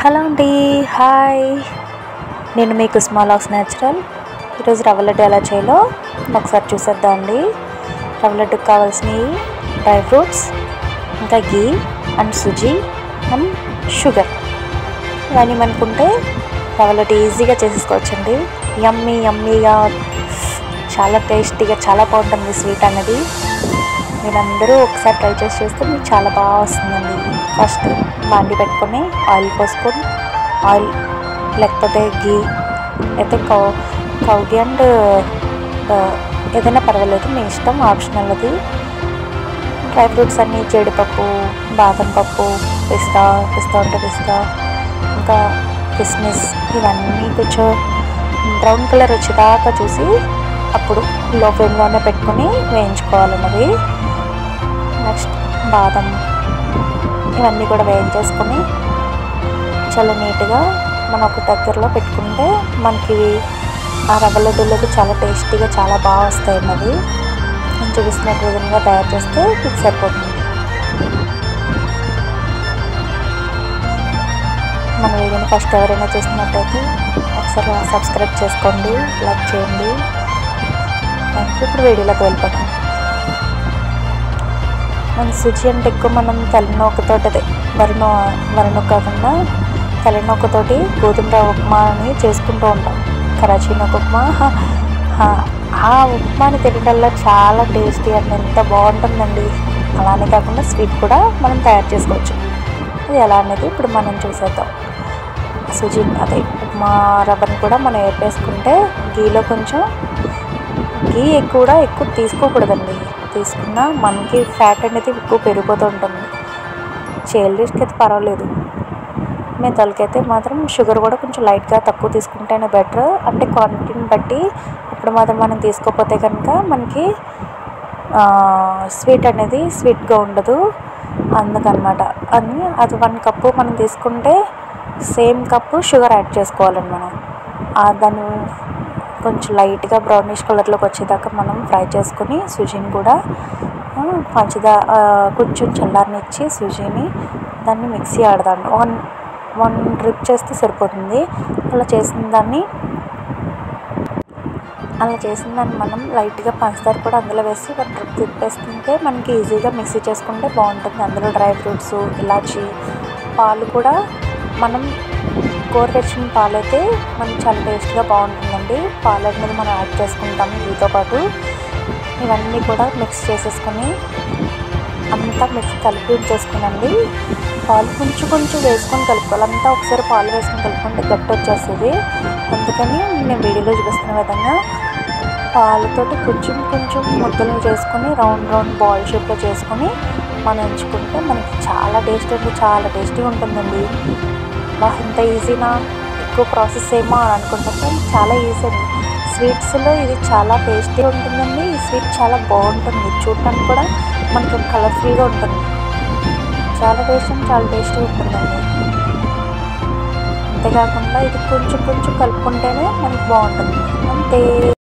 hello అండి hi నేను మీకు స్మాల్ ఆక్స్ న్యాచురల్ ఈరోజు రవ్వ లడ్డు ఎలా చేయాలో ఒకసారి చూసేద్దాం అండి రవ్వ లడ్డుకు కావాల్సినవి డ్రై ఫ్రూట్స్ ఇంకా ghee and suji and sugar ఇవన్నీ అనుకుంటే రవ్వ లడ్డు ఈజీగా చేసేసుకోవచ్చండి యమ్మీ యమ్మీగా చాలా టేస్టీగా చాలా బాగుంటుంది స్వీట్ అనేది మీరందరూ ఒకసారి ట్రై చేసి చూస్తే మీకు చాలా బాగా వస్తుందండి ఫస్ట్ బాండి పెట్టుకొని ఆయిల్ పోసుకొని ఆయిల్ లేకపోతే గీ అయితే కౌ కౌగి అండ్ ఏదైనా పర్వాలేదు మీ ఇష్టం ఆప్షనల్ అది డ్రై ఫ్రూట్స్ అన్నీ జీడిపప్పు బాదం పప్పు పిస్తా పిస్తా ఉంటే పిస్తా ఇంకా కిస్మిస్ ఇవన్నీ కొంచెం బ్రౌన్ కలర్ వచ్చేదాకా చూసి అప్పుడు లో ఫ్లేమ్లోనే పెట్టుకొని వేయించుకోవాలన్నది నెక్స్ట్ బాదం ఇవన్నీ కూడా వేయించేసుకొని చాలా నీట్గా మనం ఒక దగ్గరలో పెట్టుకుంటే మనకి ఆ రవ్వ లడ్డూలకు చాలా టేస్టీగా చాలా బాగా వస్తాయి అన్నది నేను చూపిస్తున్నట్టు విధంగా తయారు చేస్తే మీకు సరిపోతుంది మన వీడియోని ఫస్ట్ ఎవరైనా చూస్తున్నట్టయితే ఒకసారి సబ్స్క్రైబ్ చేసుకోండి లైక్ చేయండి థ్యాంక్ యూ ఇప్పుడు వీడియోలోకి వెళ్ళిపోతాం మన సుజి అంటే ఎక్కువ మనం తలనొక్కతోటి అదే వరిన వరినొక్క కాకుండా తలనొక్కతోటి గోధుమ రవ్వ ఉప్మా అని చేసుకుంటూ ఉంటాం కరాచీ నొక్క ఉప్మా హ- హ- ఆ ఉప్మాని తినడంలో చాలా టేస్టీ అండ్ ఎంత బాగుంటుందండి అలానే కాకుండా స్వీట్ కూడా మనం తయారు చేసుకోవచ్చు అది ఎలా అనేది ఇప్పుడు మనం చూసేద్దాం సుజి అదే ఉప్మా రవ్వని కూడా మనం వేపేసుకుంటే గీలో కొంచెం గీ ఎక్కువ కూడా ఎక్కువ తీసుకోకూడదండి తీసుకున్నా మనకి ఫ్యాట్ అనేది ఎక్కువ పెరిగిపోతూ ఉంటుంది చైల్డ్కి అయితే పర్వాలేదు మేము తలకైతే మాత్రం షుగర్ కూడా కొంచెం లైట్గా తక్కువ తీసుకుంటేనే బెటర్ అంటే క్వాంటిటీని బట్టి ఇప్పుడు మాత్రం మనం తీసుకోకపోతే కనుక మనకి స్వీట్ అనేది స్వీట్గా ఉండదు అందుకనమాట అని అది వన్ కప్పు మనం తీసుకుంటే సేమ్ కప్పు షుగర్ యాడ్ చేసుకోవాలండి మనం ఆ దాన్ని కొంచెం లైట్గా బ్రౌనిష్ కలర్లోకి వచ్చేదాకా మనం ఫ్రై చేసుకొని సుజీని కూడా ఆ, పంచదా ఆ, కొంచెం చల్లారనిచ్చి సుజీని దాన్ని మిక్సీ ఆడదాం వన్ వన్ డ్రిప్ చేస్తే సరిపోతుంది అలా చేసిన దాన్ని అలా చేసిన దాన్ని మనం లైట్గా పంచదార కూడా అందులో వేసి వన్ డ్రిప్ తిప్పేస్తుంటే మనకి ఈజీగా మిక్సీ చేసుకుంటే బాగుంటుంది అందులో డ్రై ఫ్రూట్స్ ఇలాచి పాలు కూడా మనం గోరువెచ్చిన పాలు అయితే మనకి చాలా టేస్ట్గా బాగుంటుందండి పాలు అనేది మనం యాడ్ చేసుకుంటాము వీటితో పాటు ఇవన్నీ కూడా మిక్స్ చేసేసుకొని అంతా మిక్స్ కలిపి ఉంచేసుకునండి పాలు కొంచెం కొంచెం వేసుకొని కలుపుకోవాలి అంతా ఒకసారి పాలు వేసుకొని కలుపుకుంటే గట్టి వచ్చేస్తుంది అందుకని నేను వీడియోలో చూపిస్తున్న విధంగా పాలతోటి కొంచెం కొంచెం ముద్దలు చేసుకొని రౌండ్ రౌండ్ బాల్ షేప్లో చేసుకొని మనం ఎంచుకుంటే మనకి చాలా టేస్ట్ అంటే చాలా టేస్టీగా ఉంటుందండి బా ఇంత ఈజీనా ఎక్కువ ప్రాసెస్ ఏమో అని అనుకుంటాం కానీ చాలా ఈజీ అండి స్వీట్స్లో ఇది చాలా టేస్టీ ఉంటుందండి ఈ స్వీట్ చాలా బాగుంటుంది చూడటానికి కూడా మనకు కలర్ఫుల్గా ఉంటుంది చాలా టేస్ట్ అంటే చాలా టేస్టీ ఉంటుందండి అంతేకాకుండా ఇది కొంచెం కొంచెం కలుపుకుంటేనే మనకి బాగుంటుంది అంతే